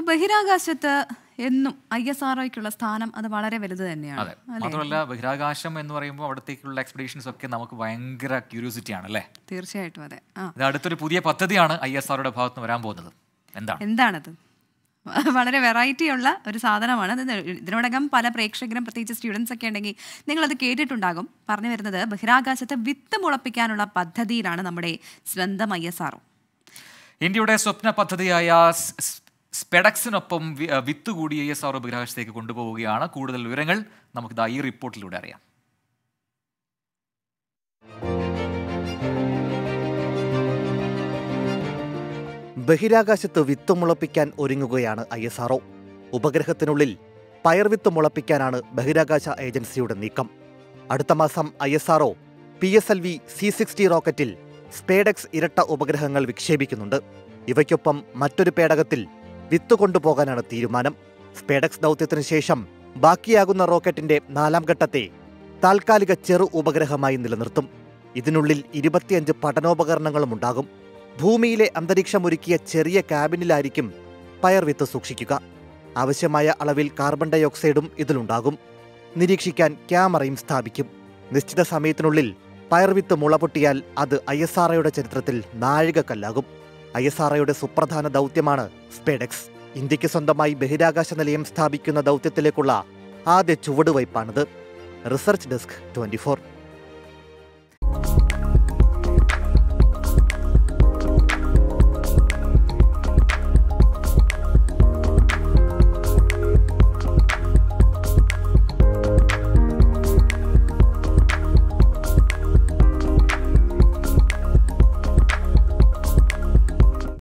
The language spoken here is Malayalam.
അപ്പോൾ ബഹിരാകാശത്ത് എന്നും ഐ എസ് ആർ സ്ഥാനം അത് വളരെ വലുത് തന്നെയാണ് അതെ മാത്രമല്ല ബഹിരാകാശം എന്ന് പറയുമ്പോൾ അവിടത്തേക്കുള്ള എക്സ്പെഡീഷൻസ് ഒക്കെ നമുക്ക് ഭയങ്കര ക്യൂരിയോസിറ്റി ആണ് അല്ലേ തീർച്ചയായിട്ടും അതെ ആ ഇത് അടുത്തൊരു പുതിയ പദ്ധതിയാണ് ഐ എസ് ആറുടെ ഭാഗത്ത് നിന്ന് വരാൻ പോകുന്നത് എന്താണ് എന്താണത് വളരെ വെറൈറ്റി ഉള്ള ഒരു സാധനമാണ് ഇത് ഇതിനോടകം പല പ്രേക്ഷകരും പ്രത്യേകിച്ച് സ്റ്റുഡൻസ് ഒക്കെ ഉണ്ടെങ്കിൽ നിങ്ങളത് കേട്ടിട്ടുണ്ടാകും പറഞ്ഞു വരുന്നത് ബഹിരാകാശത്ത് വിത്ത് മുളപ്പിക്കാനുള്ള പദ്ധതിയിലാണ് നമ്മുടെ സ്വന്തം ഐ എസ് ആർ ഇന്ത്യയുടെ സ്വപ്ന പദ്ധതിയായ സ്- സ്- സ്പെഡക്സിനൊപ്പം വി- അഹ് വിത്ത് കൂടി ഐ എസ് ആർ ബഹിരാകാശത്തേക്ക് കൊണ്ടുപോവുകയാണ് കൂടുതൽ വിവരങ്ങൾ നമുക്കിതാ ഈ റിപ്പോർട്ടിലൂടെ അറിയാം ബഹിരാകാശത്ത് വിത്ത് മുളപ്പിക്കാൻ ഒരുങ്ങുകയാണ് ഐ എസ് ആർഒ ഉപഗ്രഹത്തിനുള്ളിൽ പയർ വിത്ത് മുളപ്പിക്കാനാണ് ബഹിരാകാശ ഏജൻസിയുടെ നീക്കം അടുത്ത മാസം I S R O P S L V C sixty റോക്കറ്റിൽ സ്പേഡെക്സ് ഇരട്ട ഉപഗ്രഹങ്ങൾ വിക്ഷേപിക്കുന്നുണ്ട് ഇവയ്ക്കൊപ്പം മറ്റൊരു പേടകത്തിൽ വിത്ത് കൊണ്ടുപോകാനാണ് തീരുമാനം സ്പേഡെക്സ് ദൗത്യത്തിന് ശേഷം ബാക്കിയാകുന്ന റോക്കറ്റിന്റെ നാലാം ഘട്ടത്തെ താൽക്കാലിക ചെറു ഉപഗ്രഹമായി നിലനിർത്തും ഇതിനുള്ളിൽ ഇരുപത്തിയഞ്ച് പഠനോപകരണങ്ങളും ഉണ്ടാകും ഭൂമിയിലെ അന്തരീക്ഷമൊരുക്കിയ ചെറിയ ക്യാബിനിലായിരിക്കും പയർ വിത്ത് സൂക്ഷിക്കുക ആവശ്യമായ അളവിൽ കാർബൺ ഡൈ ഓക്സൈഡും ഇതിലുണ്ടാകും നിരീക്ഷിക്കാൻ ക്യാമറയും സ്ഥാപിക്കും നിശ്ചിത സമയത്തിനുള്ളിൽ പയർ വിത്ത് മുളപൊട്ടിയാൽ അത് ഐ എസ് ആർ ചരിത്രത്തിൽ നാഴികക്കല്ലാകും ഐ എസ് ആർ സുപ്രധാന ദൗത്യമാണ് സ്പേഡെക്സ് ഇന്ത്യക്ക് സ്വന്തമായി ബഹിരാകാശ നിലയം സ്ഥാപിക്കുന്ന ദൗത്യത്തിലേക്കുള്ള ആദ്യ ചുവടുവയ്പ്പാണിത് റിസർച്ച് ഡെസ്ക് ട്വന്റി